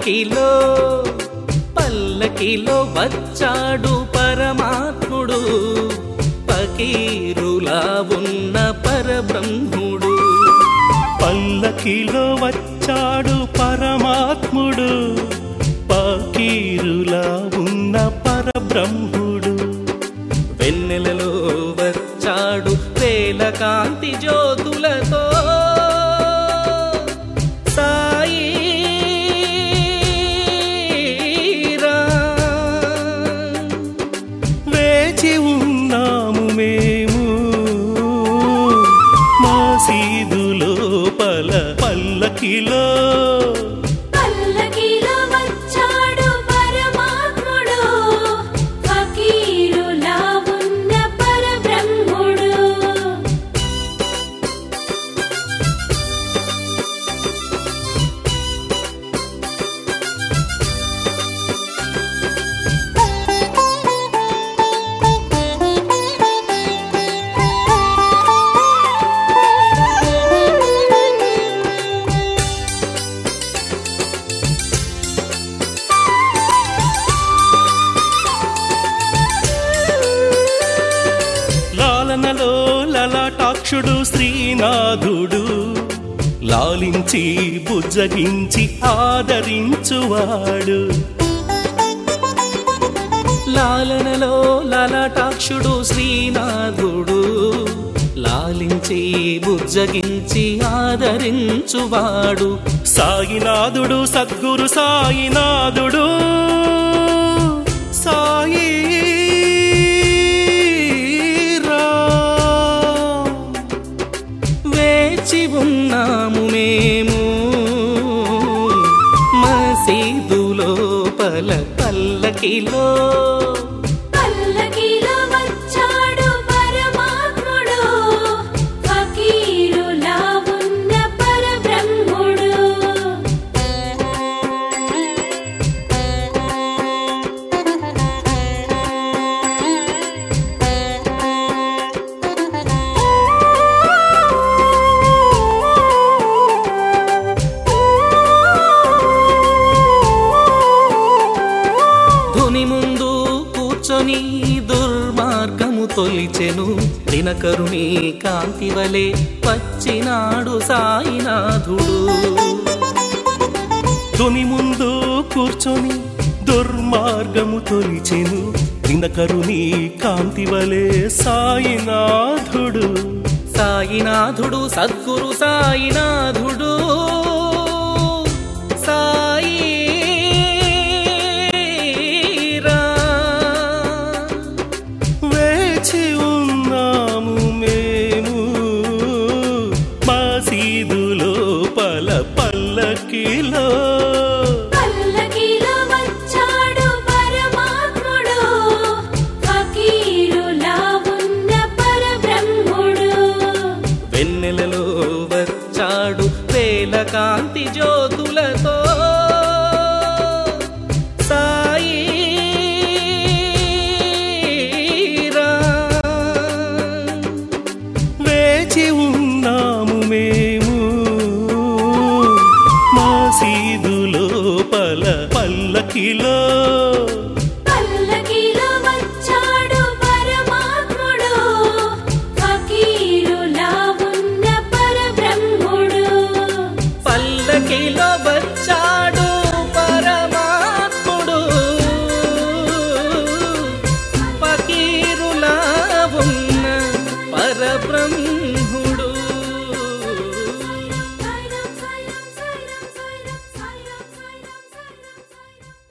పల్లకిలో పల్లకిలో వచ్చాడు పరమాత్ముడు పకీరులా ఉన్న పరబ్రహ్ముడు పల్లకిలో వచ్చాడు పరమాత్ముడు పకీరులా ఉన్న పరబ్రహ్ముడు వెన్నెలలో వచ్చాడు వేల కాంతి జ్యోతులతో సాయి రామ్. వేచి ఉన్నాము మేము మసీదు లోపల పల్లకిలో పల్లకిలో వచ్చాడు పరమాత్ముడు ఫకీరులా ఉన్న పరబ్రహ్ముడు లాలనలో లలాటాక్షుడు శ్రీనాథుడు లాలించి బుజ్జగించి ఆదరించువాడు లాలనలో లలాటాక్షుడు శ్రీనాథుడు లాలించి బుజ్జగించి ఆదరించువాడు సాయినాథుడు సద్గురు సాయినాథుడు సాయి రామ్. వేచి ఉన్నాము మేము మసీదు లోపల పల్లకిలో పల్లకిలో వచ్చాడు పరమాత్ముడు ఫకీరులా ఉన్న పరబ్రహ్ముడు ధుని ముందు కూర్చొని దుర్మార్గము తొలిచెను దినకరుని కాంతి వలె వచ్చినాడు సాయినాథుడు తుని ముందు కూర్చొని దుర్మార్గము తొలిచెను దినకరుని కాంతి వలె సాయినాథుడు సాయినాథుడు సద్గురు సాయినాథుడు సాయి రామ్. వేచి ఉన్నాము మేము మసీదు లోపల పల్లకిలో పల్లకిలో వచ్చాడు పరమాత్ముడు ఫకీరులా ఉన్న పరబ్రహ్ముడు వెన్నెలలో వచ్చాడు వేల కాంతి జ్యోతులతో